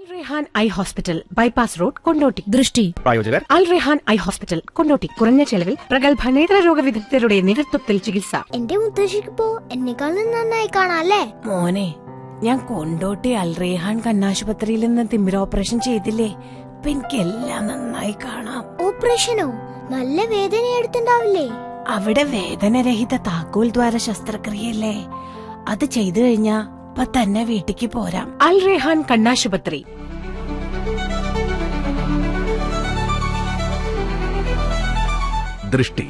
Rehan eye hospital bypass road Kondotty ദൃഷ്ടി പ്രായോജകർ Al Rehan eye hospital Kondotty കുറഞ്ഞ ചെലവിൽ പ്രഗത്ഭ നേത്രരോഗ വിദഗ്ധരുടെ നേതൃത്വത്തിൽ ചികിത്സ എന്റെ മുത്തശ്ശിക്കിപ്പോ എന്നെക്കാളും നന്നായി കാണാല്ലേ മോനെ ഞാൻ കൊണ്ടോട്ടി അൽറേഹാൻ കണ്ണാശുപത്രിയിൽ നിന്ന് തിമിര ഓപ്പറേഷൻ ചെയ്തില്ലേ ഇപ്പൊ എനിക്കെല്ലാം നന്നായി കാണാം ഓപ്പറേഷനോ നല്ല വേദന എടുത്തുണ്ടാവില്ലേ അവിടെ വേദനരഹിത താക്കോൽ ദ്വാര ശസ്ത്രക്രിയല്ലേ അത് ചെയ്തു കഴിഞ്ഞാ ഇപ്പൊ തന്നെ വീട്ടിക്ക് പോരാം അൽ റെഹാൻ കണ്ണാശുപത്രി ദൃഷ്ടി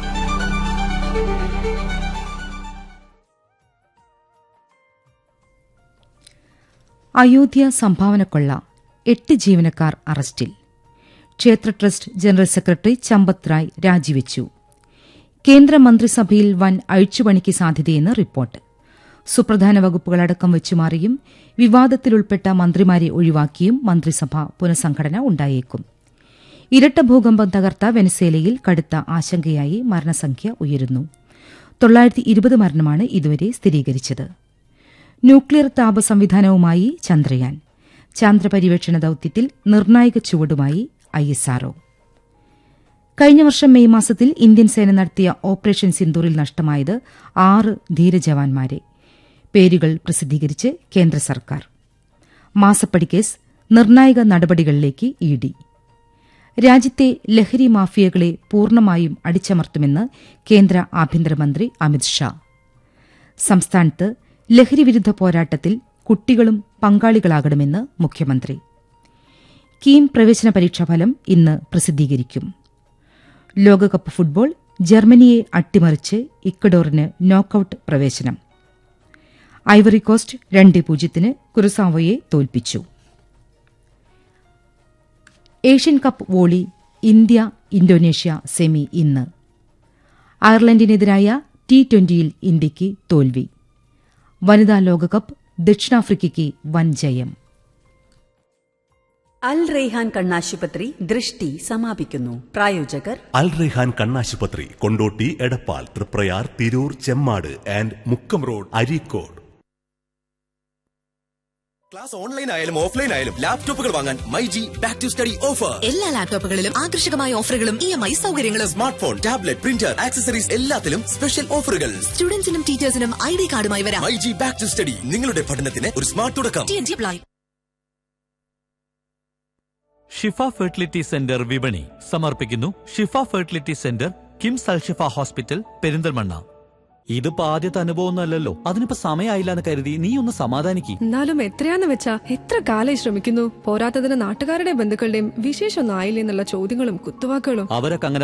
അയോധ്യ സംഭാവനക്കൊള്ള എട്ട് ജീവനക്കാർ അറസ്റ്റിൽ ക്ഷേത്ര trust general secretary Champat Rai രാജിവെച്ചു കേന്ദ്ര മന്ത്രിസഭയിൽ വൻ അഴിച്ചുപണിക്ക് സാധ്യതയെന്ന് റിപ്പോർട്ട് സുപ്രധാന വകുപ്പുകളടക്കം വെച്ചുമാറിയും വിവാദത്തിലുൾപ്പെട്ട മന്ത്രിമാരെ ഒഴിവാക്കിയും മന്ത്രിസഭ പുനഃസംഘടന ഉണ്ടായേക്കും ഇരട്ട ഭൂകമ്പം തകർത്ത വെനസേലയിൽ കടുത്ത ആശങ്കയായി മരണസംഖ്യ ഉയരുന്നു തൊള്ളായിരത്തി ഇരുപത് മരണമാണ് ഇതുവരെ സ്ഥിരീകരിച്ചത് ന്യൂക്ലിയർ താപ സംവിധാനവുമായി ചന്ദ്രയാൻ ചാന്ദ്രപര്യവേക്ഷണ ദൌത്യത്തിൽ നിർണായക ചുവടുമായി ഐഎസ്ആർഒ കഴിഞ്ഞ വർഷം മെയ് മാസത്തിൽ ഇന്ത്യൻ സേന നടത്തിയ ഓപ്പറേഷൻ സിന്ദൂറിൽ നഷ്ടമായത് ആറ് ധീരജവാന്മാരെ പേരുകൾ പ്രസിദ്ധീകരിച്ച് കേന്ദ്ര സർക്കാർ മാസപ്പടി കേസ് നിർണായക നടപടികളിലേക്ക് ഇ ഡി രാജ്യത്തെ ലഹരി മാഫിയകളെ പൂർണ്ണമായും അടിച്ചമർത്തുമെന്ന് കേന്ദ്ര ആഭ്യന്തരമന്ത്രി അമിത്ഷാ സംസ്ഥാനത്ത് ലഹരിവിരുദ്ധ പോരാട്ടത്തിൽ കുട്ടികളും പങ്കാളികളാകണമെന്ന് മുഖ്യമന്ത്രി കീം പ്രവേശന പരീക്ഷാഫലം ഇന്ന് പ്രസിദ്ധീകരിക്കും ലോകകപ്പ് ഫുട്ബോൾ ജർമ്മനിയെ അട്ടിമറിച്ച് ഇക്വഡോറിന് നോക്കൌട്ട് പ്രവേശനം ഐവറി കോസ്റ്റ് രണ്ട് പൂജ്യത്തിന് കുറുസാവോയെ തോൽപ്പിച്ചു Asian cup volley India Indonesia semi ഇന്ന് അയർലൻഡിനെതിരായ ടി ട്വന്റിയിൽ ഇന്ത്യയ്ക്ക് തോൽവി വനിതാ ലോകകപ്പ് ദക്ഷിണാഫ്രിക്കയ്ക്ക് വൻ ജയം അൽ റെയ്ഹാൻ കണ്ണാശുപത്രി ദൃഷ്ടി സമാപിക്കുന്നു പ്രായോജകർ അൽ റെഹാൻ കണ്ണാശുപത്രി Kondotty Edappal Triprayar Tirur Chemmad and Mukkam road Areekode class online ആയാലും ഓഫ്ലൈൻ ആയാലും ലാപ്ടോപ്പുകൾ വാങ്ങാൻ my G back to study offer എല്ലാ ലാപ്ടോപ്പുകളിലും ആകർഷകമായ ഓഫറുകളും ഇ എം ഐ സൗകര്യങ്ങളും smart phone tablet printer accessories എല്ലാത്തിലും സ്പെഷ്യൽ ഓഫറുകൾ സ്റ്റുഡൻസിനും ടീച്ചേഴ്സിനും ഐ ഡി കാർഡുമായി വരാം my G back to study നിങ്ങളുടെ പഠനത്തിന് ഒരു സ്മാർട്ട് തുടക്കം T N G apply Shifa fertility centre വിപണി സമർപ്പിക്കുന്നു Shifa fertility centre KIMS Al Shifa hospital Perinthalmanna ഇതിപ്പോ ആദ്യത്തെ അനുഭവമൊന്നുമല്ലല്ലോ അതിനിപ്പോ സമയമായില്ല എന്ന് കരുതി നീ ഒന്ന് സമാധാനിക്ക് എന്നാലും എത്രയാന്ന് വെച്ചാ എത്ര കാലായി ശ്രമിക്കുന്നു പോരാത്തതിന് നാട്ടുകാരുടെ ബന്ധുക്കളുടെയും വിശേഷമൊന്നും ആയില്ലേ എന്നുള്ള ചോദ്യങ്ങളും കുത്തുവാക്കുകളും അവരൊക്കെ അങ്ങനെ